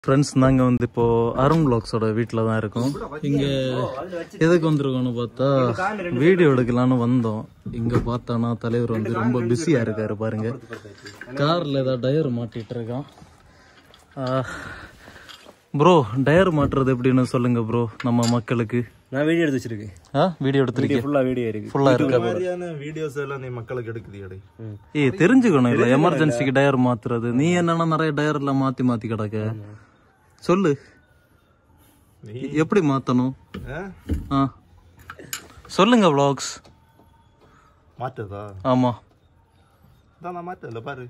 Friends நாங்கள் வந்து இப்போ அருண் பிளாக்ஸோட வீட்டில் தான் இருக்கோம் இங்கே எதுக்கு வந்திருக்கோம்னு பார்த்தா வீடியோ எடுக்கலான்னு வந்தோம் இங்கே பார்த்தானா தலைவர் வந்து ரொம்ப பிஸியாக இருக்காரு பாருங்க காரில் ஏதாவது டயர் மாட்டிட்டு இருக்கான் ப்ரோ டயர் மாட்டுறது எப்படின்னு சொல்லுங்க ப்ரோ நம்ம மக்களுக்கு நான் வீடியோ எடுத்து வச்சிருக்கேன் ஆ வீடியோ எடுத்திருக்கேன் ஃபுல்லா வீடியோ இருக்கு ஃபுல்லாக இருக்கா மாதிரியான வீடியோஸ் எல்லாம் நீ மக்களுக்கு எடுக்குது ஏய் தெரிஞ்சுக்கணும் இல்ல எமர்ஜென்சிக்கு டயர் மாத்துறது நீ என்னன்னா நிறைய டயர் எல்லாம் மாத்தி மாத்தி கிடக்க சொல்லு எப்படி மாத்தணும் ஆ சொல்லுங்க vlogs மாற்றதா ஆமா தான் நான் மாற்றல பாரு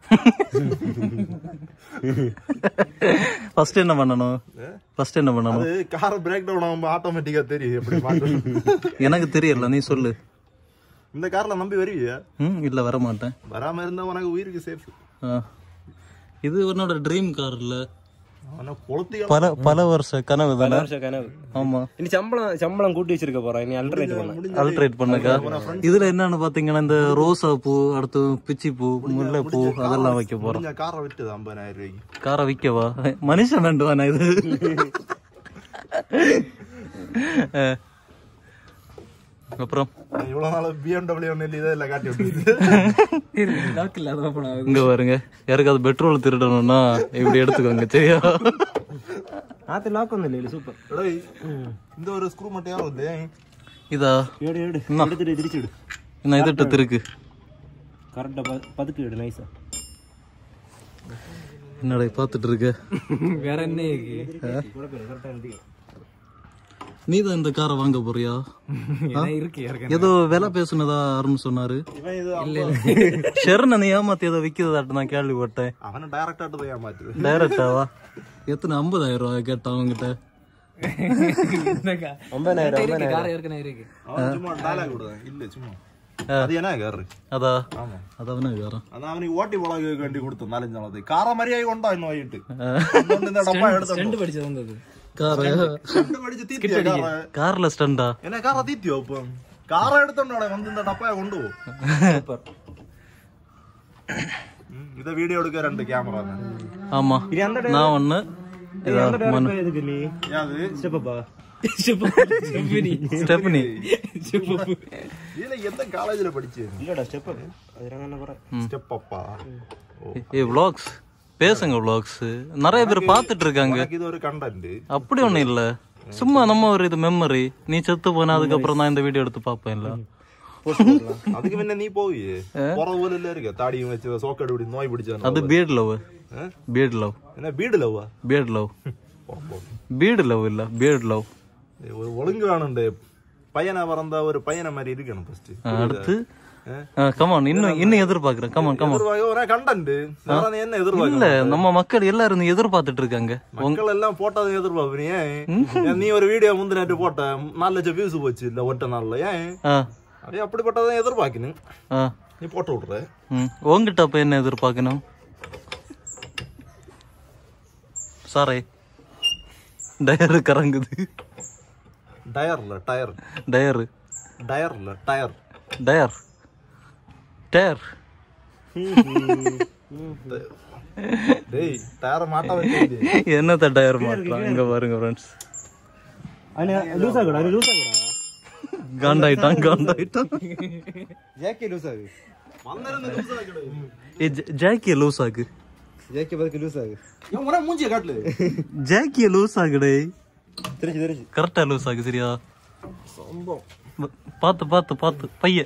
ஃபர்ஸ்ட் என்ன பண்ணணும் ஃபர்ஸ்ட் என்ன பண்ணணும் அது கார் பிரேக் டவுன் ஆகும்போது ஆட்டோமேட்டிக்கா தெரியும் எப்படி மாற்றணும் எனக்கு தெரியல நீ சொல்லு இந்த கார்ல நம்பி வருவியா ம் இல்ல வர மாட்டேன் வராம இருந்தா உனக்கு உயிருக்கு சேஃப் ஆ. இது உன்னோட ட்ரீம் கார் இல்ல ஆனா கொளுத்தி பல பல வருஷ கனவு தானே வருஷம் கனவு ஆமா இனி சம்பளம் சம்பளம் கூட்டி வச்சிருக்க போறேன் இனி அல்டர்னேட் பண்ண அல்ட்ரேட் பண்ணுங்க இதுல என்னன்னு பாத்தீங்கன்னா இந்த ரோசா பூ அடுத்து பிச்சி பூ முல்லை பூ அதெல்லாம் வைக்க போறோம் முடிஞ்ச காரை விட்டுது ஐம்பதாயிரம் ரூபாய்க்கு காரை விற்கவா மனுஷன் வேண்டுவானா இது அஹ். அப்புறம் நான் இவ்வளவு நாள் பிஎம்டபிள்யூ ஒன்று இதை இல்லை காட்டி விட்டு இங்க பாருங்க யாருக்காவது பெட்ரோல் திருடணும்னா இப்படி எடுத்துக்கோங்க சரியா ஆத்து லாக் வந்து இல்லை சூப்பர் டேய், இந்த ஒரு ஸ்க்ரூ மட்டும் யாரும் வந்து இதா எடு எடு என்ன? எடுத்துட்டு திருச்சி விடு நான் இதுட்டு திருக்கு கரெக்டா பதுக்கு எடு நைஸா என்னடா பாத்துட்டு இருக்க வேற என்ன கரெக்டா இருக்கு நீ தான் இந்த காரை வாங்க போறியா இருக்கு ஏதோ விலை பேசுனதா அருண் சொன்னாரு இவன் இது ஷெர்ன நீ ஏமாத்தி ஏதோ விக்கிறதாட்டு நான் கேள்விப்பட்டேன் அவனை டைரக்டாட்டு தான் ஏமாத்துது டைரக்டாவா எத்தனை ஐம்பதாயிரம் ரூபாய் கேட்டான் அவங்ககிட்ட ஒன்பதாயிரம் ஒன்பதாயிரம் அவன் சும்மா டைலாக் விடுவேன் இல்ல சும்மா அது என்ன காரு அதா ஆமா அதவனே வேறான் அதான் அவனுக்கு ஓட்டி பழக வேண்டி கொடுத்தோம் நாலஞ்சு நாளது கார மாதிரியே கொண்டா இன்னும் வயிட்டு இன்னொன்னு இந்த டப்பா எடுத்து படிச்சது வந்தது காரை ரெண்டு படிச்சு தீத்தியா காரை கார்ல ஸ்டண்டா என்ன காரை தீத்தியோ இப்போ காரை எடுத்தோம்னா வந்து இந்த டப்பாயை கொண்டு போ சூப்பர் ம், இத வீடியோ எடுக்க ரெண்டு கேமரா ஆமா இது அந்த நான் ஒண்ணு இதா அந்த டயர் எதுக்கு நீ யாது ஸ்டெப்பா ஸ்டெப்னி இதுல எந்த காலேஜ்ல படிச்சு இல்லடா ஸ்டெப் அது நாங்க என்ன போறேன் ஸ்டெப் அப்பா ஏ vlogs பேசுங்க vlogs நிறைய பேர் பார்த்துட்டு இருக்காங்க எனக்கு இது ஒரு கண்டென்ட் அப்படி ஒண்ணும் இல்ல சும்மா நம்ம ஒரு இது மெமரி நீ செத்து போன அதுக்கப்புறம் நான் இந்த வீடியோ எடுத்து பாப்பேன்ல அதுக்கு முன்ன நீ போய் போற ஊர்ல இருக்க தாடியும் வச்சு சோக்கடி இப்படி நோய் பிடிச்சா அது பீட் லவ் பீட் லவ் என்ன வீடு லவ்வா பீட் லவ் பீடு லவ் இல்ல பீட் லவ் ஒரு ஒழுங்கு வேணுண்டு பையனை பிறந்தா ஒரு பையனை மாதிரி இருக்கணும் ஃபர்ஸ்ட் அடுத்து கமான் இன்னும் இன்னும் எதிர்பார்க்கிறேன் கமான் கமான் எதிர்பார்க்க ஒரு கண்டென்ட் நீ என்ன எதிர்பார்க்க இல்ல நம்ம மக்கள் எல்லாரும் இதை எதிர்பார்த்துட்டு இருக்காங்க மக்கள் எல்லாம் போட்டதை எதிர்பார்ப்பு நீ ஏன் நீ ஒரு வீடியோ முந்தின நேற்று போட்ட நாலு லட்சம் வியூஸ் போச்சு இல்ல ஒட்ட நாள்ல ஏன் ஆ அப்படியே அப்படிப்பட்டதான் எதிர்பார்க்கணும் ஆ நீ போட்டு விடுற ம் உங்ககிட்ட அப்ப என்ன எதிர்பார்க்கணும் சாரே டயரு கறங்குது டயர்ல டயர் டயரு டயர்ல டயர் டயர் டயர் டேய் டயரை மாட்ட வச்சு என்னத்த டயர் மாட்டான் இங்க பாருங்க ஃப்ரெண்ட்ஸ் லூஸ் ஆகுடா லூஸ் ஆகுடா காண்டாயிட்டான் காண்டாயிட்டான் ஜேக்கே லூஸ் ஆகு வந்திருந்து லூஸ் ஆகிடு ஏ ஜாக்கிய லூஸ் ஆகு ஜேக்கே பதுக்கு லூஸ் ஆகு இவன் உடனே மூஞ்சிய காட்டல ஜாக்கிய லூஸ் ஆகுடே தெரிஞ்சு தெரிஞ்சு கரெக்டா லூஸ் ஆகு சரியா சொந்தம் ப- பார்த்து பார்த்து பார்த்து பைய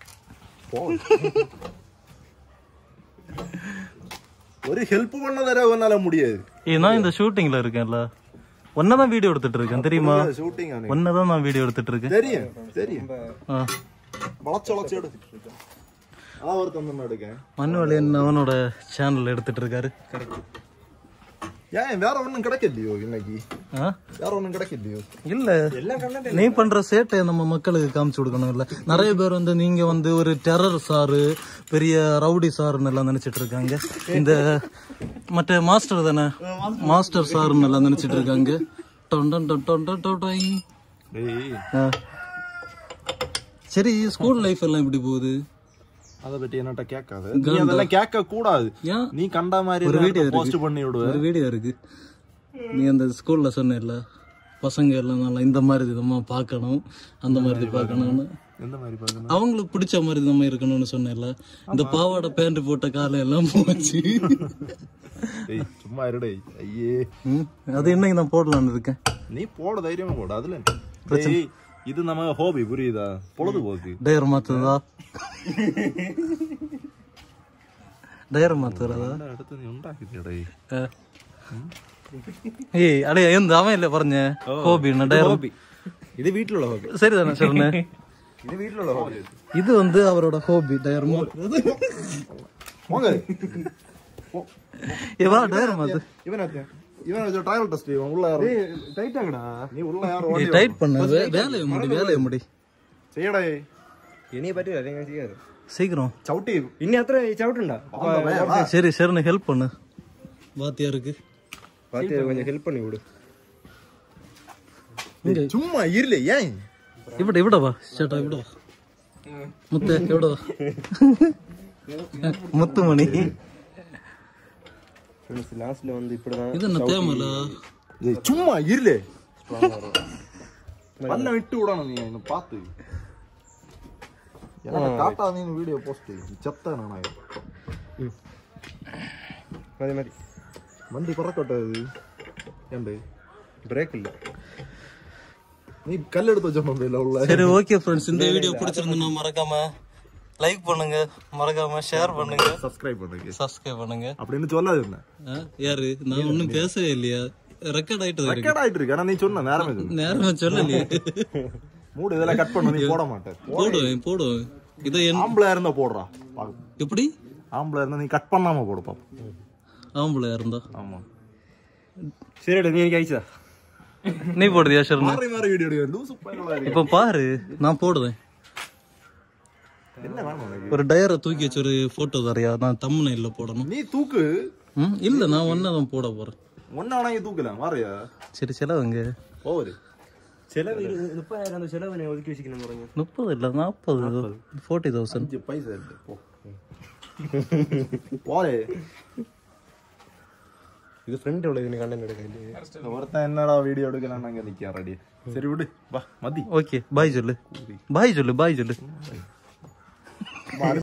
ஒரு ஹெல்ப் பண்ண தர உன்னால முடியாது ஏ நான் இந்த ஷூட்டிங்ல இருக்கேன்ல ஒன்னதான் வீடியோ எடுத்துட்டு இருக்கேன் தெரியுமா ஷூட்டிங் ஒன்னதான் நான் வீடியோ எடுத்துட்டு இருக்கேன் தெரியும் தெரியும் ஆ. வளச்சு வளச்சு எடு அதான் ஒரு தந்தம் எடுக்கேன் மண்ணுவலியன் அவனோட சேனல் எடுத்துட்டு இருக்காரு ஏன் வேற ஒண்ணும் கிடைக்கலையோ இன்னைக்கு ஆ? வேற ஒண்ணும் கிடைக்கலையோ இல்ல நீ பண்ற சேட்டை நம்ம மக்களுக்கு காமிச்சு கொடுக்கணும் இல்ல நிறைய பேர் வந்து நீங்க வந்து ஒரு டெரர் சாரு பெரிய ரவுடி சாருன்னு எல்லாம் நினைச்சிட்டு இருக்காங்க இந்த மற்ற மாஸ்டர் தானே மாஸ்டர் சாருன்னு எல்லாம் நினைச்சிட்டு இருக்காங்க டொன் டொன் டொன் டொன் டொன் டொன் டொய். டேய் ஆ. சரி ஸ்கூல் லைஃப் எல்லாம் எப்படி போகுது அத பத்தி என்னட்ட கேட்காத நீ அதெல்லாம் கேட்க கூடாது ஏன் நீ கண்ட மாதிரி ஒரு வீடியோ போஸ்ட் பண்ணி விடுவ ஒரு வீடியோ இருக்கு நீ அந்த ஸ்கூல்ல சொன்னேல்ல பசங்க எல்லாம் நல்லா இந்த மாதிரி விதமா பார்க்கணும் அந்த மாதிரி பார்க்கணும்னு எந்த மாதிரி பாக்கணும் அவங்களுக்கு பிடிச்ச மாதிரி நம்ம இருக்கணும்னு சொன்னேன்ல இந்த பாவாடை பேண்ட் போட்ட காலம் எல்லாம் போச்சு ஏய் சும்மா இருடே ஐயே ம், அது என்னைக்கு நான் போடலான்னு இருக்கேன் நீ போட தைரியமா போட அதுல என்ன? ஏய், இது நம்ம ஹோபி புரியுதா பொழுதுபோக்கு டயர் மாத்துறதா டயர் மாத்துறதா என்ன அடுத்து நீ ഉണ്ടാക്കിയതേ ആ. ഏയ് അടേ എന്ത് അവനല്ലേ പറഞ്ഞ ഹോബി ഡയർ இது வீட்டில் ஹோபி சரிதானே சொல்லுங்க இது வீட்டில் ஹோபி இது வந்து அவரோட ஹோபி டயர் மாத்துறது போங்க ஏவா டயர் மாத்து இவன் இவன் வச்சு ட்ரையல் டெஸ்ட் இவன் உள்ள யாரும் டைட் ஆகடா நீ உள்ள யாரும் ஏய், ஓடி டைட் பண்ணு வே- வேலையை முடி வேலையை முடி ചെയ്യടേ என்னைய பற்றி நிறைய செய்யாது சீக்கிரம் ചവിട്ടി ഇനി അത്ര ചവിട്ടുണ്ടാ சரி சரிண்ணே ஹெல்ப் பண்ணு வாத்தியாருக்கு பார்த்து கொஞ்சம் ஹெல்ப் பண்ணி விடு ചുമ്മാ ഇരുലേ ഏൻ ഇവിടെ ഇവിടെ വാ ചേട്ടാ ഇവിടെ വാ മുത്തേ ഇവിടെ വാ முத்துமணி ஃப்ரெண்ட்ஸ் லாஸ்ட்ல வந்து இப்படிதான் இது என்ன தேமல ஏய், சும்மா இருலே பல்ல விட்டு விடணும் நீ என்ன பார்த்து எனக்கு காட்டா நீ வீடியோ போஸ்ட் செத்த நானா മതി മതി வண்டி பறக்கட்ட இது ஏண்டு பிரேக் இல்ல நீ கல் எடுத்து வச்ச மொபைல உள்ள சரி ஓகே ஃப்ரெண்ட்ஸ் இந்த வீடியோ பிடிச்சிருந்தா மறக்காம லைக் பண்ணுங்க மறக்காம ஷேர் பண்ணுங்க சப்ஸ்கிரைப் பண்ணுங்க சப்ஸ்கிரைப் பண்ணுங்க அப்படின்னு சொல்லாது என்ன ஆ, யாரு நான் ஒண்ணும் பேசவே இல்லையா ரெக்கார்ட் ஆயிட்டு இருக்கு ரெக்கார்ட் ஆயிட்டு இருக்கு ஆனா நீ சொன்ன நேரமே சொல்லு நேரமா சொல்லலையே மூடு இதெல்லாம் கட் பண்ண நீ போட மாட்டேன் போடுவேன் போடுவேன் இதை என் ஆம்பளை இருந்தா போடுறா பாக்கு. எப்படி ஆம்பளை இருந்தா நீ கட் பண்ணாம போடு பாப்போம் ஆம்பளை இருந்தா ஆமா ശരിയടാ നീ എനിക്ക് അയച്ചതാ நீ போடுதியா ஷர்ணு மாறி மாறி வீடியோ எடுக்க லூசு பயனுள்ள இருக்கு. இப்ப பாரு நான் போடுவேன் என்ன வேணும் உனக்கு ஒரு டயரை தூக்கி வச்சு ஒரு போட்டோ தரையா நான் தம்முனையில போடணும் நீ தூக்கு ம் இல்ல நான் ஒன்னதான் போட போறேன் ஒன்னா வேணா தூக்கலாம் வாரியா சரி செலவுங்க போவரு ചെലവ് ഇരു- മുപ്പതിനായിരം அந்த செலவு நான் ஒதுக்கி வச்சுக்கணும் பாருங்க முப்பது இல்ல நாற்பது ஃபோர்ட்டி தௌசண்ட் அஞ்சு பைசா இருக்கு போ போரே இது ஃப்ரெண்ட் எவ்வளவு இதுன்னு கண்டென்ட் எடுக்க ஒருத்தன் என்னடா வீடியோ எடுக்கலாம் நாங்க நிக்க ரெடி சரி விடு வா மதி ஓகே பாய் சொல்லு பாய் சொல்லு பாய் சொல்லு